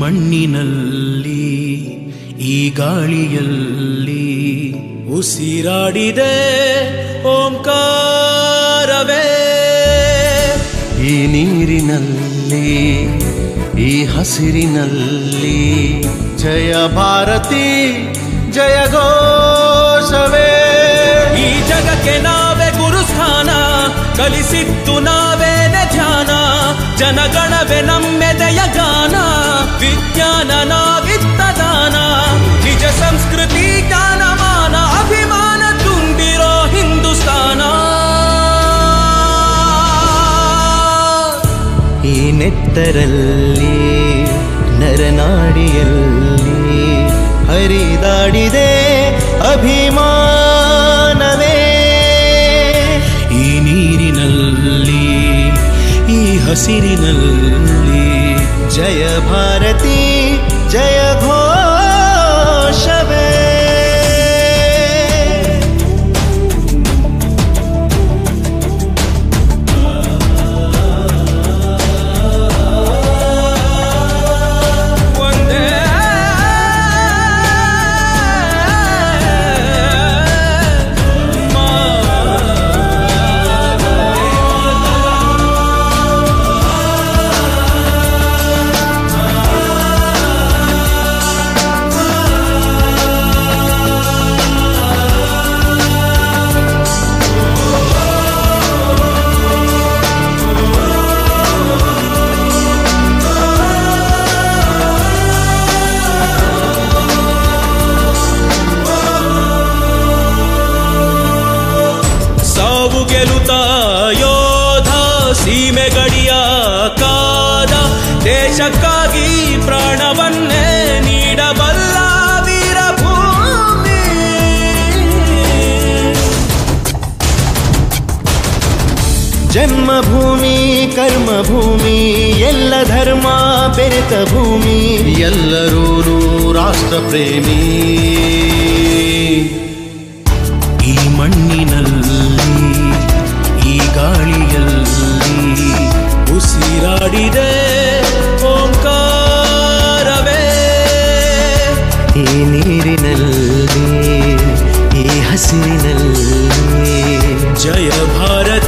ಮಣ್ಣಿನಲ್ಲಿ ಈ ಗಾಳಿಯಲ್ಲಿ ಉಸಿರಾಡಿದೆ ಓಂಕಾರವೇ ಈ ನೀರಿನಲ್ಲಿ ಈ ಹಸಿರಿನಲ್ಲಿ ಜಯ ಭಾರತಿ ಜಯ ಘೋಷವೇ ಈ ಜಗಕ್ಕೆ ನಾವೇ ಗುರುಸ್ಥಾನ ಕಲಿಸಿದ್ದು ನಾವೇನೆ ಧ್ಯಾನ ಜನಗಣವೇ ನಮ್ಮೆದೆಯ ಗಾನ ವಿಜ್ಞಾನ ನಾವಿತ್ತ ದಾನ ನಿಜ ಸಂಸ್ಕೃತಿ ಜ್ಞಾನಮಾನ ಅಭಿಮಾನ ತುಂಬಿರೋ ಹಿಂದೂಸ್ತಾನ ಈ ನೆತ್ತರಲ್ಲಿ ನರನಾಡಿಯಲ್ಲಿ ಹರಿದಾಡಿದೆ ಅಭಿಮಾನವೇ ಈ ನೀರಿನಲ್ಲಿ ಈ ಹಸಿರಿನಲ್ಲಿ ಜಯ ಭಾರತಿ ಜಯ ಘೋಷವೇ ಒಂದೇ ಸಾವು ಗೆಲುತ ಯೋಧ ಸೀಮೆ ಗಡಿಯ ಕಾದ ದೇಶಕ್ಕಾಗಿ ಪ್ರಾಣವನ್ನೇ ನೀಡಬಲ್ಲ ವೀರಭೂಮಿ ಜನ್ಮಭೂಮಿ ಕರ್ಮಭೂಮಿ ಎಲ್ಲ ಧರ್ಮ ಬೆರೆತ ಭೂಮಿ ಎಲ್ಲರೂ ರಾಷ್ಟ್ರ ಪ್ರೇಮಿ ಈ ಮಣ್ಣಿನಲ್ಲಿ ಈ ಗಾಳಿಯಲ್ಲಿ ಉಸಿರಾಡಿದೆ ಓಂಕಾರವೇ ಈ ನೀರಿನಲ್ಲಿ ಈ ಹಸಿರಿನಲ್ಲಿ ಜಯ ಭಾರತಿ